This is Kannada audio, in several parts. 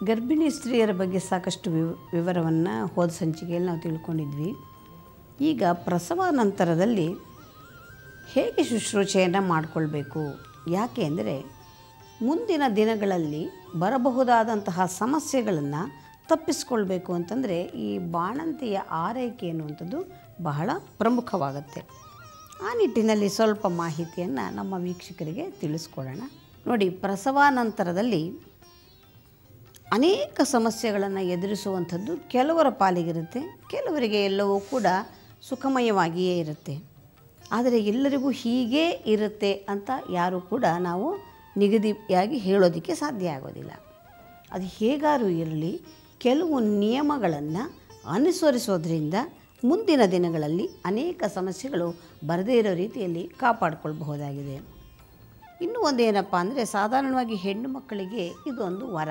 ಗರ್ಭಿಣಿ ಸ್ತ್ರೀಯರ ಬಗ್ಗೆ ಸಾಕಷ್ಟು ವಿವ ವಿವರವನ್ನು ಹೋದ ಸಂಚಿಕೆಯಲ್ಲಿ ನಾವು ತಿಳ್ಕೊಂಡಿದ್ವಿ ಈಗ ಪ್ರಸವ ನಂತರದಲ್ಲಿ ಹೇಗೆ ಶುಶ್ರೂಷೆಯನ್ನು ಮಾಡಿಕೊಳ್ಬೇಕು ಯಾಕೆ ಅಂದರೆ ಮುಂದಿನ ದಿನಗಳಲ್ಲಿ ಬರಬಹುದಾದಂತಹ ಸಮಸ್ಯೆಗಳನ್ನು ತಪ್ಪಿಸ್ಕೊಳ್ಬೇಕು ಅಂತಂದರೆ ಈ ಬಾಣಂತಿಯ ಆರೈಕೆ ಎನ್ನುವಂಥದ್ದು ಬಹಳ ಪ್ರಮುಖವಾಗುತ್ತೆ ಆ ನಿಟ್ಟಿನಲ್ಲಿ ಸ್ವಲ್ಪ ಮಾಹಿತಿಯನ್ನು ನಮ್ಮ ವೀಕ್ಷಕರಿಗೆ ತಿಳಿಸ್ಕೊಡೋಣ ನೋಡಿ ಪ್ರಸವ ನಂತರದಲ್ಲಿ ಅನೇಕ ಸಮಸ್ಯೆಗಳನ್ನು ಎದುರಿಸುವಂಥದ್ದು ಕೆಲವರ ಪಾಲಿಗಿರುತ್ತೆ ಕೆಲವರಿಗೆ ಎಲ್ಲವೂ ಕೂಡ ಸುಖಮಯವಾಗಿಯೇ ಇರುತ್ತೆ ಆದರೆ ಎಲ್ಲರಿಗೂ ಹೀಗೇ ಇರುತ್ತೆ ಅಂತ ಯಾರೂ ಕೂಡ ನಾವು ನಿಗದಿಯಾಗಿ ಹೇಳೋದಕ್ಕೆ ಸಾಧ್ಯ ಆಗೋದಿಲ್ಲ ಅದು ಹೇಗಾದರೂ ಇರಲಿ ಕೆಲವು ನಿಯಮಗಳನ್ನು ಅನುಸರಿಸೋದ್ರಿಂದ ಮುಂದಿನ ದಿನಗಳಲ್ಲಿ ಅನೇಕ ಸಮಸ್ಯೆಗಳು ಬರದೇ ಇರೋ ರೀತಿಯಲ್ಲಿ ಕಾಪಾಡಿಕೊಳ್ಬಹುದಾಗಿದೆ ಇನ್ನೂ ಒಂದೇನಪ್ಪ ಅಂದರೆ ಸಾಧಾರಣವಾಗಿ ಹೆಣ್ಣು ಮಕ್ಕಳಿಗೆ ಇದೊಂದು ವರ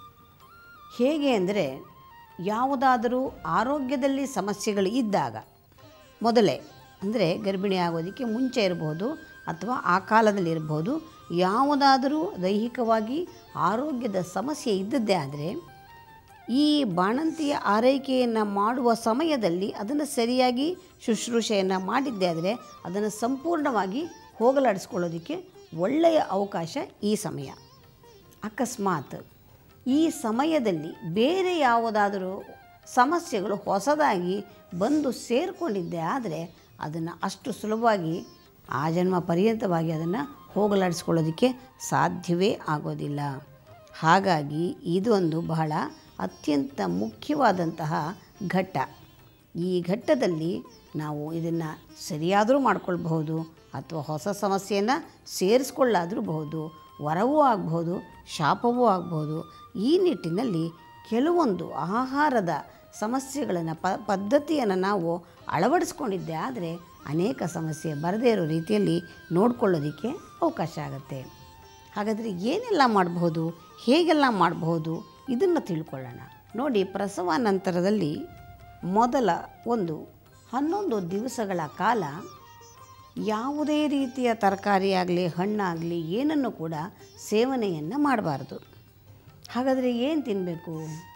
ಹೇಗೆ ಅಂದರೆ ಯಾವುದಾದರೂ ಆರೋಗ್ಯದಲ್ಲಿ ಸಮಸ್ಯೆಗಳು ಇದ್ದಾಗ ಮೊದಲೇ ಅಂದರೆ ಗರ್ಭಿಣಿ ಆಗೋದಕ್ಕೆ ಮುಂಚೆ ಇರ್ಬೋದು ಅಥವಾ ಆ ಕಾಲದಲ್ಲಿ ಇರ್ಬೋದು ಯಾವುದಾದರೂ ದೈಹಿಕವಾಗಿ ಆರೋಗ್ಯದ ಸಮಸ್ಯೆ ಇದ್ದದ್ದೇ ಆದರೆ ಈ ಬಾಣಂತಿಯ ಆರೈಕೆಯನ್ನು ಮಾಡುವ ಸಮಯದಲ್ಲಿ ಅದನ್ನು ಸರಿಯಾಗಿ ಶುಶ್ರೂಷೆಯನ್ನು ಮಾಡಿದ್ದೇ ಆದರೆ ಅದನ್ನು ಸಂಪೂರ್ಣವಾಗಿ ಹೋಗಲಾಡಿಸ್ಕೊಳ್ಳೋದಕ್ಕೆ ಒಳ್ಳೆಯ ಅವಕಾಶ ಈ ಸಮಯ ಅಕಸ್ಮಾತ್ ಈ ಸಮಯದಲ್ಲಿ ಬೇರೆ ಯಾವುದಾದರೂ ಸಮಸ್ಯೆಗಳು ಹೊಸದಾಗಿ ಬಂದು ಸೇರಿಕೊಂಡಿದ್ದೆ ಆದರೆ ಅದನ್ನು ಅಷ್ಟು ಸುಲಭವಾಗಿ ಆ ಜನ್ಮ ಪರ್ಯಂತವಾಗಿ ಅದನ್ನು ಹೋಗಲಾಡಿಸ್ಕೊಳ್ಳೋದಕ್ಕೆ ಸಾಧ್ಯವೇ ಆಗೋದಿಲ್ಲ ಹಾಗಾಗಿ ಇದೊಂದು ಬಹಳ ಅತ್ಯಂತ ಮುಖ್ಯವಾದಂತಹ ಘಟ್ಟ ಈ ಘಟ್ಟದಲ್ಲಿ ನಾವು ಇದನ್ನು ಸರಿಯಾದರೂ ಮಾಡ್ಕೊಳ್ಬಹುದು ಅಥವಾ ಹೊಸ ಸಮಸ್ಯೆಯನ್ನು ಸೇರಿಸ್ಕೊಳ್ಳಾದರೂ ಬಹುದು ವರವೂ ಆಗಬಹುದು ಶಾಪವೂ ಆಗಬಹುದು ಈ ನಿಟ್ಟಿನಲ್ಲಿ ಕೆಲವೊಂದು ಆಹಾರದ ಸಮಸ್ಯೆಗಳನ್ನು ಪ ಪದ್ಧತಿಯನ್ನು ನಾವು ಅಳವಡಿಸ್ಕೊಂಡಿದ್ದೆ ಆದರೆ ಅನೇಕ ಸಮಸ್ಯೆ ಬರದೇ ಇರೋ ರೀತಿಯಲ್ಲಿ ನೋಡ್ಕೊಳ್ಳೋದಕ್ಕೆ ಅವಕಾಶ ಆಗುತ್ತೆ ಹಾಗಾದರೆ ಏನೆಲ್ಲ ಮಾಡಬಹುದು ಹೇಗೆಲ್ಲ ಮಾಡಬಹುದು ಇದನ್ನು ತಿಳ್ಕೊಳ್ಳೋಣ ನೋಡಿ ಪ್ರಸವ ನಂತರದಲ್ಲಿ ಮೊದಲ ಒಂದು ಹನ್ನೊಂದು ದಿವಸಗಳ ಕಾಲ ಯಾವುದೇ ರೀತಿಯ ತರಕಾರಿ ಆಗಲಿ ಹಣ್ಣಾಗಲಿ ಏನನ್ನು ಕೂಡ ಸೇವನೆಯನ್ನು ಮಾಡಬಾರ್ದು ಹಾಗಾದರೆ ಏನು ತಿನ್ನಬೇಕು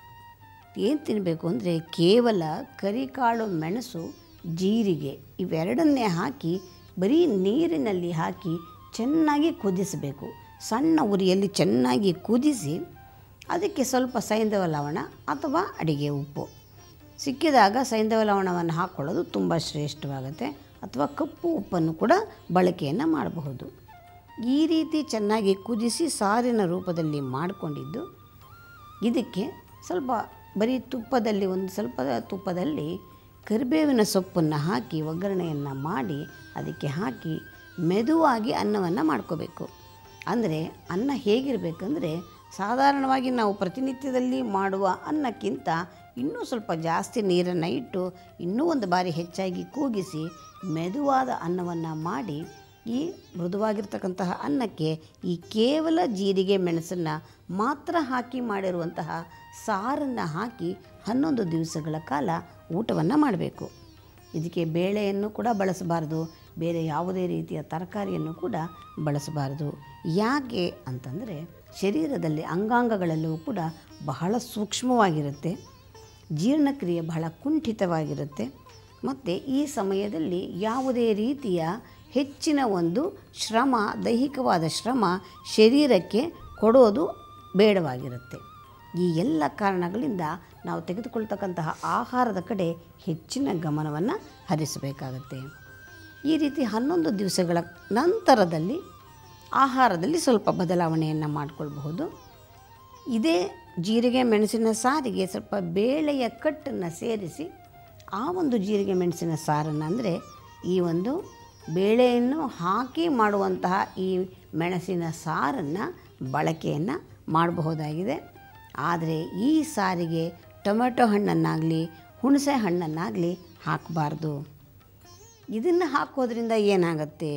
ಏನು ತಿನ್ನಬೇಕು ಅಂದರೆ ಕೇವಲ ಕರಿಕಾಳು ಮೆಣಸು ಜೀರಿಗೆ ಇವೆರಡನ್ನೇ ಹಾಕಿ ಬರೀ ನೀರಿನಲ್ಲಿ ಹಾಕಿ ಚೆನ್ನಾಗಿ ಕುದಿಸಬೇಕು ಸಣ್ಣ ಉರಿಯಲ್ಲಿ ಚೆನ್ನಾಗಿ ಕುದಿಸಿ ಅದಕ್ಕೆ ಸ್ವಲ್ಪ ಸೈಂಧವ ಲವಣ ಅಥವಾ ಅಡಿಗೆ ಉಪ್ಪು ಸಿಕ್ಕಿದಾಗ ಸೈಂಧವ ಲವಣವನ್ನು ಹಾಕ್ಕೊಳ್ಳೋದು ತುಂಬ ಶ್ರೇಷ್ಠವಾಗುತ್ತೆ ಅಥವಾ ಕಪ್ಪು ಉಪ್ಪನ್ನು ಕೂಡ ಬಳಕೆಯನ್ನು ಮಾಡಬಹುದು ಈ ರೀತಿ ಚೆನ್ನಾಗಿ ಕುದಿಸಿ ಸಾರಿನ ರೂಪದಲ್ಲಿ ಮಾಡಿಕೊಂಡಿದ್ದು ಇದಕ್ಕೆ ಸ್ವಲ್ಪ ಬರೀ ತುಪ್ಪದಲ್ಲಿ ಒಂದು ಸ್ವಲ್ಪ ತುಪ್ಪದಲ್ಲಿ ಕರಿಬೇವಿನ ಸೊಪ್ಪನ್ನು ಹಾಕಿ ಒಗ್ಗರಣೆಯನ್ನು ಮಾಡಿ ಅದಕ್ಕೆ ಹಾಕಿ ಮೆದುವಾಗಿ ಅನ್ನವನ್ನು ಮಾಡ್ಕೋಬೇಕು ಅಂದರೆ ಅನ್ನ ಹೇಗಿರಬೇಕಂದ್ರೆ ಸಾಧಾರಣವಾಗಿ ನಾವು ಪ್ರತಿನಿತ್ಯದಲ್ಲಿ ಮಾಡುವ ಅನ್ನಕ್ಕಿಂತ ಇನ್ನೂ ಸ್ವಲ್ಪ ಜಾಸ್ತಿ ನೀರನ್ನು ಇಟ್ಟು ಇನ್ನೂ ಒಂದು ಬಾರಿ ಹೆಚ್ಚಾಗಿ ಕೂಗಿಸಿ ಮೆದುವಾದ ಅನ್ನವನ್ನು ಮಾಡಿ ಈ ಮೃದುವಾಗಿರ್ತಕ್ಕಂತಹ ಅನ್ನಕ್ಕೆ ಈ ಕೇವಲ ಜೀರಿಗೆ ಮೆಣಸನ್ನು ಮಾತ್ರ ಹಾಕಿ ಮಾಡಿರುವಂತಹ ಸಾರನ್ನು ಹಾಕಿ ಹನ್ನೊಂದು ದಿವಸಗಳ ಕಾಲ ಊಟವನ್ನು ಮಾಡಬೇಕು ಇದಕ್ಕೆ ಬೇಳೆಯನ್ನು ಕೂಡ ಬಳಸಬಾರ್ದು ಬೇರೆ ಯಾವುದೇ ರೀತಿಯ ತರಕಾರಿಯನ್ನು ಕೂಡ ಬಳಸಬಾರ್ದು ಯಾಕೆ ಅಂತಂದರೆ ಶರೀರದಲ್ಲಿ ಅಂಗಾಂಗಗಳೆಲ್ಲವೂ ಕೂಡ ಬಹಳ ಸೂಕ್ಷ್ಮವಾಗಿರುತ್ತೆ ಜೀರ್ಣಕ್ರಿಯೆ ಬಹಳ ಕುಂಠಿತವಾಗಿರುತ್ತೆ ಮತ್ತು ಈ ಸಮಯದಲ್ಲಿ ಯಾವುದೇ ರೀತಿಯ ಹೆಚ್ಚಿನ ಒಂದು ಶ್ರಮ ದೈಹಿಕವಾದ ಶ್ರಮ ಶರೀರಕ್ಕೆ ಕೊಡೋದು ಬೇಡವಾಗಿರುತ್ತೆ ಈ ಎಲ್ಲ ಕಾರಣಗಳಿಂದ ನಾವು ತೆಗೆದುಕೊಳ್ತಕ್ಕಂತಹ ಆಹಾರದ ಕಡೆ ಹೆಚ್ಚಿನ ಗಮನವನ್ನು ಹರಿಸಬೇಕಾಗತ್ತೆ ಈ ರೀತಿ ಹನ್ನೊಂದು ದಿವಸಗಳ ನಂತರದಲ್ಲಿ ಆಹಾರದಲ್ಲಿ ಸ್ವಲ್ಪ ಬದಲಾವಣೆಯನ್ನು ಮಾಡಿಕೊಳ್ಬಹುದು ಇದೇ ಜೀರಿಗೆ ಮೆಣಸಿನ ಸಾರಿಗೆ ಸ್ವಲ್ಪ ಬೇಳೆಯ ಕಟ್ಟನ್ನು ಸೇರಿಸಿ ಆ ಒಂದು ಜೀರಿಗೆ ಮೆಣಸಿನ ಸಾರನ್ನು ಅಂದರೆ ಈ ಒಂದು ಬೇಳೆಯನ್ನು ಹಾಕಿ ಮಾಡುವಂತಹ ಈ ಮೆಣಸಿನ ಸಾರನ್ನು ಬಳಕೆಯನ್ನು ಮಾಡಬಹುದಾಗಿದೆ ಆದರೆ ಈ ಸಾರಿಗೆ ಟೊಮೆಟೊ ಹಣ್ಣನ್ನಾಗಲಿ ಹುಣಸೆ ಹಣ್ಣನ್ನಾಗಲಿ ಹಾಕಬಾರ್ದು ಇದನ್ನು ಹಾಕೋದ್ರಿಂದ ಏನಾಗುತ್ತೆ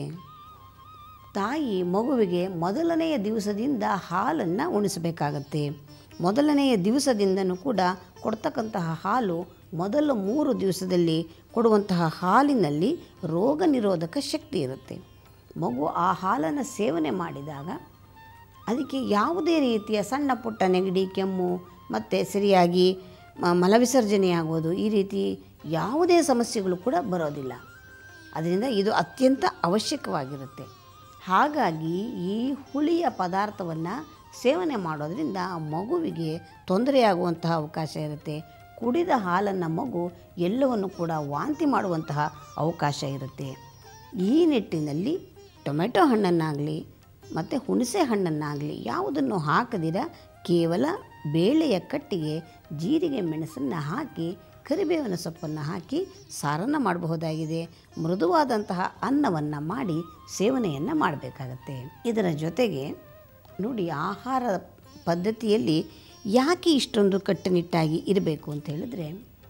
ತಾಯಿ ಮಗುವಿಗೆ ಮೊದಲನೆಯ ದಿವಸದಿಂದ ಹಾಲನ್ನು ಉಣಿಸಬೇಕಾಗತ್ತೆ ಮೊದಲನೆಯ ದಿವಸದಿಂದನೂ ಕೂಡ ಕೊಡ್ತಕ್ಕಂತಹ ಹಾಲು ಮೊದಲ ಮೂರು ದಿವಸದಲ್ಲಿ ಕೊಡುವಂತಹ ಹಾಲಿನಲ್ಲಿ ರೋಗ ನಿರೋಧಕ ಶಕ್ತಿ ಇರುತ್ತೆ ಮಗು ಆ ಹಾಲನ್ನು ಸೇವನೆ ಮಾಡಿದಾಗ ಅದಕ್ಕೆ ಯಾವುದೇ ರೀತಿಯ ಸಣ್ಣ ಪುಟ್ಟ ನೆಗಡಿ ಕೆಮ್ಮು ಮತ್ತು ಸರಿಯಾಗಿ ಮ- ಮಲವಿಸರ್ಜನೆ ಆಗೋದು ಈ ರೀತಿ ಯಾವುದೇ ಸಮಸ್ಯೆಗಳು ಕೂಡ ಬರೋದಿಲ್ಲ ಅದರಿಂದ ಇದು ಅತ್ಯಂತ ಅವಶ್ಯಕವಾಗಿರುತ್ತೆ ಹಾಗಾಗಿ ಈ ಹುಳಿಯ ಪದಾರ್ಥವನ್ನು ಸೇವನೆ ಮಾಡೋದ್ರಿಂದ ಆ ಮಗುವಿಗೆ ತೊಂದರೆಯಾಗುವಂತಹ ಅವಕಾಶ ಇರುತ್ತೆ ಕುಡಿದ ಹಾಲನ್ನು ಮಗು ಎಲ್ಲವನ್ನು ಕೂಡ ವಾಂತಿ ಮಾಡುವಂತಹ ಅವಕಾಶ ಇರುತ್ತೆ ಈ ನಿಟ್ಟಿನಲ್ಲಿ ಟೊಮೆಟೊ ಹಣ್ಣನ್ನಾಗಲಿ ಮತ್ತು ಹುಣಸೆ ಹಣ್ಣನ್ನಾಗಲಿ ಯಾವುದನ್ನು ಹಾಕದಿರ ಕೇವಲ ಬೇಳೆಯ ಕಟ್ಟಿಗೆ ಜೀರಿಗೆ ಮೆಣಸನ್ನು ಹಾಕಿ ಕರಿಬೇವಿನ ಸೊಪ್ಪನ್ನು ಹಾಕಿ ಸಾರನ್ನು ಮಾಡಬಹುದಾಗಿದೆ ಮೃದುವಾದಂತಹ ಅನ್ನವನ್ನು ಮಾಡಿ ಸೇವನೆಯನ್ನು ಮಾಡಬೇಕಾಗತ್ತೆ ಇದರ ಜೊತೆಗೆ ನೋಡಿ ಆಹಾರ ಪದ್ಧತಿಯಲ್ಲಿ ಯಾಕೆ ಇಷ್ಟೊಂದು ಕಟ್ಟುನಿಟ್ಟಾಗಿ ಇರಬೇಕು ಅಂತ ಹೇಳಿದ್ರೆ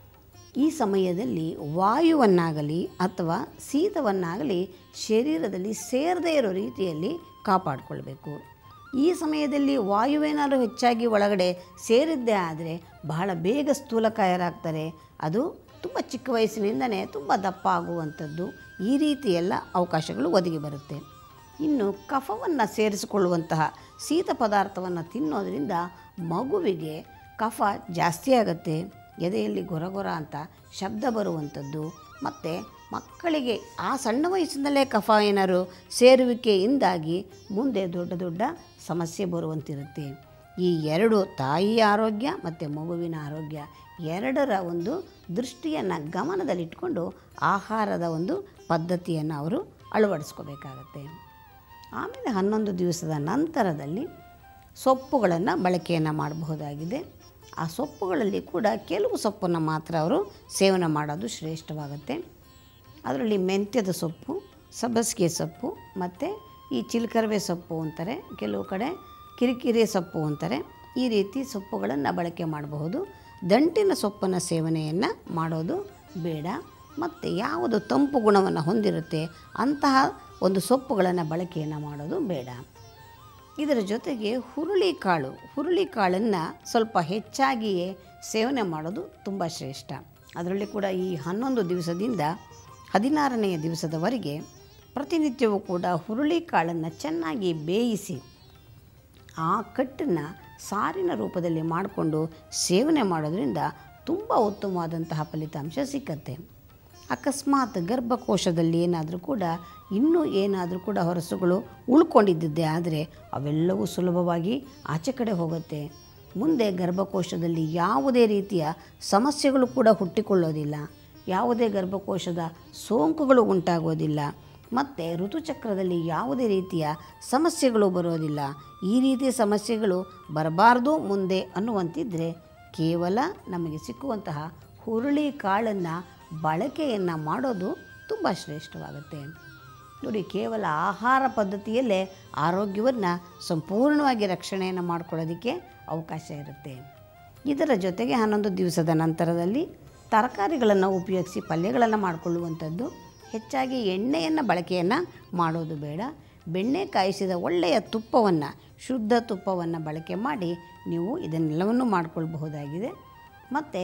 ಈ ಸಮಯದಲ್ಲಿ ವಾಯುವನ್ನಾಗಲಿ ಅಥವಾ ಶೀತವನ್ನಾಗಲಿ ಶರೀರದಲ್ಲಿ ಸೇರದೇ ಇರೋ ರೀತಿಯಲ್ಲಿ ಕಾಪಾಡಿಕೊಳ್ಬೇಕು ಈ ಸಮಯದಲ್ಲಿ ವಾಯುವೇನಾದರೂ ಹೆಚ್ಚಾಗಿ ಒಳಗಡೆ ಸೇರಿದ್ದೇ ಆದರೆ ಬಹಳ ಬೇಗ ಸ್ಥೂಲಕಾಯರಾಗ್ತಾರೆ ಅದು ತುಂಬ ಚಿಕ್ಕ ವಯಸ್ಸಿನಿಂದನೇ ತುಂಬ ದಪ್ಪ ಆಗುವಂಥದ್ದು ಈ ರೀತಿ ಎಲ್ಲ ಅವಕಾಶಗಳು ಒದಗಿ ಬರುತ್ತೆ ಇನ್ನು ಕಫವನ್ನು ಸೇರಿಸಿಕೊಳ್ಳುವಂತಹ ಶೀತ ಪದಾರ್ಥವನ್ನು ತಿನ್ನೋದ್ರಿಂದ ಮಗುವಿಗೆ ಕಫ ಜಾಸ್ತಿ ಆಗುತ್ತೆ ಎದೆಯಲ್ಲಿ ಗೊರಗೊರ ಅಂತ ಶಬ್ದ ಬರುವಂಥದ್ದು ಮತ್ತು ಮಕ್ಕಳಿಗೆ ಆ ಸಣ್ಣ ವಯಸ್ಸಿನಲ್ಲೇ ಕಫ ಏನಾದ್ರು ಸೇರುವಿಕೆಯಿಂದಾಗಿ ಮುಂದೆ ದೊಡ್ಡ ದೊಡ್ಡ ಸಮಸ್ಯೆ ಬರುವಂತಿರುತ್ತೆ ಈ ಎರಡು ತಾಯಿಯ ಆರೋಗ್ಯ ಮತ್ತು ಮಗುವಿನ ಆರೋಗ್ಯ ಎರಡರ ಒಂದು ದೃಷ್ಟಿಯನ್ನು ಗಮನದಲ್ಲಿಟ್ಕೊಂಡು ಆಹಾರದ ಒಂದು ಪದ್ಧತಿಯನ್ನು ಅವರು ಅಳವಡಿಸ್ಕೋಬೇಕಾಗತ್ತೆ ಆಮೇಲೆ ಹನ್ನೊಂದು ದಿವಸದ ನಂತರದಲ್ಲಿ ಸೊಪ್ಪುಗಳನ್ನು ಬಳಕೆಯನ್ನು ಮಾಡಬಹುದಾಗಿದೆ ಆ ಸೊಪ್ಪುಗಳಲ್ಲಿ ಕೂಡ ಕೆಲವು ಸೊಪ್ಪನ್ನು ಮಾತ್ರ ಅವರು ಸೇವನೆ ಮಾಡೋದು ಶ್ರೇಷ್ಠವಾಗುತ್ತೆ ಅದರಲ್ಲಿ ಮೆಂತ್ಯದ ಸೊಪ್ಪು ಸಬ್ಬಸಿಗೆ ಸೊಪ್ಪು ಮತ್ತು ಈ ಚಿಲ್ಕರವೆ ಸೊಪ್ಪು ಅಂತಾರೆ ಕೆಲವು ಕಡೆ ಕಿರಿಕಿರಿ ಸೊಪ್ಪು ಅಂತಾರೆ ಈ ರೀತಿ ಸೊಪ್ಪುಗಳನ್ನು ಬಳಕೆ ಮಾಡಬಹುದು ದಂಟಿನ ಸೊಪ್ಪನ್ನು ಸೇವನೆಯನ್ನು ಮಾಡೋದು ಬೇಡ ಮತ್ತು ಯಾವುದು ತಂಪು ಗುಣವನ್ನು ಹೊಂದಿರುತ್ತೆ ಅಂತಹ ಒಂದು ಸೊಪ್ಪುಗಳನ್ನು ಬಳಕೆಯನ್ನು ಮಾಡೋದು ಬೇಡ ಇದರ ಜೊತೆಗೆ ಹುರುಳಿ ಕಾಳು ಹುರುಳಿ ಕಾಳನ್ನು ಸ್ವಲ್ಪ ಹೆಚ್ಚಾಗಿಯೇ ಸೇವನೆ ಮಾಡೋದು ತುಂಬ ಶ್ರೇಷ್ಠ ಅದರಲ್ಲಿ ಕೂಡ ಈ ಹನ್ನೊಂದು ದಿವಸದಿಂದ ಹದಿನಾರನೆಯ ದಿವಸದವರೆಗೆ ಪ್ರತಿನಿತ್ಯವೂ ಕೂಡ ಹುರುಳಿ ಕಾಳನ್ನು ಚೆನ್ನಾಗಿ ಬೇಯಿಸಿ ಆ ಕಟ್ಟನ್ನು ಸಾರಿನ ರೂಪದಲ್ಲಿ ಮಾಡಿಕೊಂಡು ಸೇವನೆ ಮಾಡೋದ್ರಿಂದ ತುಂಬ ಉತ್ತಮವಾದಂತಹ ಫಲಿತಾಂಶ ಸಿಕ್ಕತ್ತೆ ಅಕಸ್ಮಾತ್ ಗರ್ಭಕೋಶದಲ್ಲಿ ಏನಾದರೂ ಕೂಡ ಇನ್ನೂ ಏನಾದರೂ ಕೂಡ ಹೊರಸುಗಳು ಉಳ್ಕೊಂಡಿದ್ದಿದ್ದೆ ಆದರೆ ಅವೆಲ್ಲವೂ ಸುಲಭವಾಗಿ ಆಚೆ ಕಡೆ ಹೋಗುತ್ತೆ ಮುಂದೆ ಗರ್ಭಕೋಶದಲ್ಲಿ ಯಾವುದೇ ರೀತಿಯ ಸಮಸ್ಯೆಗಳು ಕೂಡ ಹುಟ್ಟಿಕೊಳ್ಳೋದಿಲ್ಲ ಯಾವುದೇ ಗರ್ಭಕೋಶದ ಸೋಂಕುಗಳು ಉಂಟಾಗೋದಿಲ್ಲ ಮತ್ತು ಋತುಚಕ್ರದಲ್ಲಿ ಯಾವುದೇ ರೀತಿಯ ಸಮಸ್ಯೆಗಳು ಬರೋದಿಲ್ಲ ಈ ರೀತಿಯ ಸಮಸ್ಯೆಗಳು ಬರಬಾರ್ದು ಮುಂದೆ ಅನ್ನುವಂತಿದ್ದರೆ ಕೇವಲ ನಮಗೆ ಸಿಕ್ಕುವಂತಹ ಹುರುಳಿ ಕಾಳನ್ನು ಬಳಕೆಯನ್ನು ಮಾಡೋದು ತುಂಬ ಶ್ರೇಷ್ಠವಾಗುತ್ತೆ ನೋಡಿ ಕೇವಲ ಆಹಾರ ಪದ್ಧತಿಯಲ್ಲೇ ಆರೋಗ್ಯವನ್ನು ಸಂಪೂರ್ಣವಾಗಿ ರಕ್ಷಣೆಯನ್ನು ಮಾಡ್ಕೊಳ್ಳೋದಕ್ಕೆ ಅವಕಾಶ ಇರುತ್ತೆ ಇದರ ಜೊತೆಗೆ ಹನ್ನೊಂದು ದಿವಸದ ನಂತರದಲ್ಲಿ ತರಕಾರಿಗಳನ್ನು ಉಪಯೋಗಿಸಿ ಪಲ್ಯಗಳನ್ನು ಮಾಡಿಕೊಳ್ಳುವಂಥದ್ದು ಹೆಚ್ಚಾಗಿ ಎಣ್ಣೆಯನ್ನು ಬಳಕೆಯನ್ನು ಮಾಡೋದು ಬೇಡ ಬೆಣ್ಣೆ ಕಾಯಿಸಿದ ಒಳ್ಳೆಯ ತುಪ್ಪವನ್ನು ಶುದ್ಧ ತುಪ್ಪವನ್ನು ಬಳಕೆ ಮಾಡಿ ನೀವು ಇದನ್ನೆಲ್ಲವನ್ನು ಮಾಡಿಕೊಳ್ಬಹುದಾಗಿದೆ ಮತ್ತು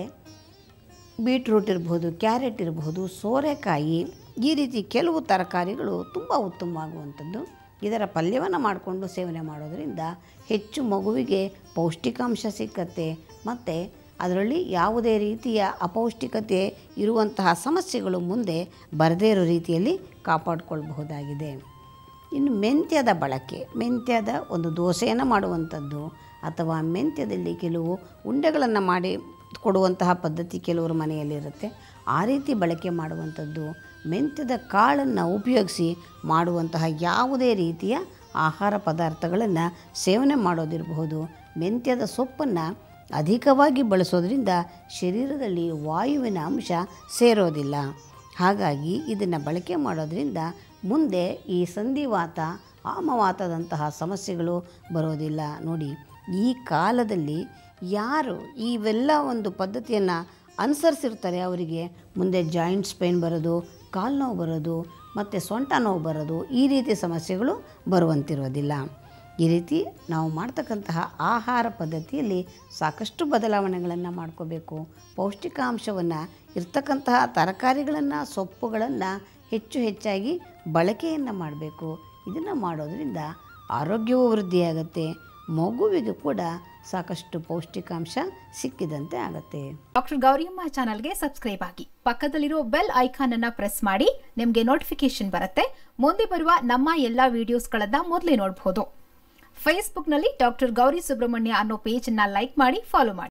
ಬೀಟ್ರೂಟ್ ಇರ್ಬೋದು ಕ್ಯಾರೆಟ್ ಇರಬಹುದು ಸೋರೆಕಾಯಿ ಈ ರೀತಿ ಕೆಲವು ತರಕಾರಿಗಳು ತುಂಬ ಉತ್ತಮವಾಗುವಂಥದ್ದು ಇದರ ಪಲ್ಯವನ್ನು ಮಾಡಿಕೊಂಡು ಸೇವನೆ ಮಾಡೋದರಿಂದ ಹೆಚ್ಚು ಮಗುವಿಗೆ ಪೌಷ್ಟಿಕಾಂಶ ಸಿಕ್ಕತ್ತೆ ಮತ್ತು ಅದರಲ್ಲಿ ಯಾವುದೇ ರೀತಿಯ ಅಪೌಷ್ಟಿಕತೆ ಇರುವಂತಹ ಸಮಸ್ಯೆಗಳು ಮುಂದೆ ಬರದೇ ಇರೋ ರೀತಿಯಲ್ಲಿ ಕಾಪಾಡಿಕೊಳ್ಬಹುದಾಗಿದೆ ಇನ್ನು ಮೆಂತ್ಯದ ಬಳಕೆ ಮೆಂತ್ಯದ ಒಂದು ದೋಸೆಯನ್ನು ಮಾಡುವಂಥದ್ದು ಅಥವಾ ಮೆಂತ್ಯದಲ್ಲಿ ಕೆಲವು ಉಂಡೆಗಳನ್ನು ಮಾಡಿ ಕೊಡುವಂತಹ ಪದ್ಧತಿ ಕೆಲವರು ಮನೆಯಲ್ಲಿರುತ್ತೆ ಆ ರೀತಿ ಬಳಕೆ ಮಾಡುವಂಥದ್ದು ಮೆಂತ್ಯದ ಕಾಳನ್ನು ಉಪಯೋಗಿಸಿ ಮಾಡುವಂತಹ ಯಾವುದೇ ರೀತಿಯ ಆಹಾರ ಪದಾರ್ಥಗಳನ್ನು ಸೇವನೆ ಮಾಡೋದಿರಬಹುದು ಮೆಂತ್ಯದ ಸೊಪ್ಪನ್ನು ಅಧಿಕವಾಗಿ ಬಳಸೋದ್ರಿಂದ ಶರೀರದಲ್ಲಿ ವಾಯುವಿನ ಅಂಶ ಸೇರೋದಿಲ್ಲ ಹಾಗಾಗಿ ಇದನ್ನು ಬಳಕೆ ಮಾಡೋದ್ರಿಂದ ಮುಂದೆ ಈ ಸಂಧಿವಾತ ಆಮವಾತದಂತಹ ಸಮಸ್ಯೆಗಳು ಬರೋದಿಲ್ಲ ನೋಡಿ ಈ ಕಾಲದಲ್ಲಿ ಯಾರು ಇವೆಲ್ಲ ಒಂದು ಪದ್ಧತಿಯನ್ನು ಅನುಸರಿಸಿರ್ತಾರೆ ಅವರಿಗೆ ಮುಂದೆ ಜಾಯಿಂಟ್ಸ್ ಪೇನ್ ಬರೋದು ಕಾಲು ನೋವು ಬರೋದು ಮತ್ತು ಸೊಂಟ ನೋವು ಬರೋದು ಈ ರೀತಿ ಸಮಸ್ಯೆಗಳು ಬರುವಂತಿರೋದಿಲ್ಲ ಈ ರೀತಿ ನಾವು ಮಾಡ್ತಕ್ಕಂತಹ ಆಹಾರ ಪದ್ಧತಿಯಲ್ಲಿ ಸಾಕಷ್ಟು ಬದಲಾವಣೆಗಳನ್ನು ಮಾಡ್ಕೋಬೇಕು ಪೌಷ್ಟಿಕಾಂಶವನ್ನು ಇರ್ತಕ್ಕಂತಹ ತರಕಾರಿಗಳನ್ನು ಸೊಪ್ಪುಗಳನ್ನು ಹೆಚ್ಚು ಹೆಚ್ಚಾಗಿ ಬಳಕೆಯನ್ನು ಮಾಡಬೇಕು ಇದನ್ನು ಮಾಡೋದರಿಂದ ಆರೋಗ್ಯವೂ ವೃದ್ಧಿಯಾಗುತ್ತೆ ಮಗುವಿಗೆ ಕೂಡ ಸಾಕಷ್ಟು ಪೌಷ್ಟಿಕಾಂಶ ಸಿಕ್ಕಿದಂತೆ ಆಗುತ್ತೆ ಡಾಕ್ಟರ್ ಗೌರಿಯಮ್ಮ ಚಾನಲ್ಗೆ ಸಬ್ಸ್ಕ್ರೈಬ್ ಆಗಿ ಪಕ್ಕದಲ್ಲಿರೋ ಬೆಲ್ ಐಕಾನ್ ಅನ್ನ ಪ್ರೆಸ್ ಮಾಡಿ ನಿಮಗೆ ನೋಟಿಫಿಕೇಶನ್ ಬರುತ್ತೆ ಮುಂದೆ ಬರುವ ನಮ್ಮ ಎಲ್ಲಾ ವಿಡಿಯೋಸ್ಗಳನ್ನ ಮೊದಲೇ ನೋಡಬಹುದು ಫೇಸ್ಬುಕ್ನಲ್ಲಿ ಡಾಕ್ಟರ್ ಗೌರಿ ಸುಬ್ರಹ್ಮಣ್ಯ ಅನ್ನೋ ಪೇಜ್ ಅನ್ನ ಲೈಕ್ ಮಾಡಿ ಫಾಲೋ ಮಾಡಿ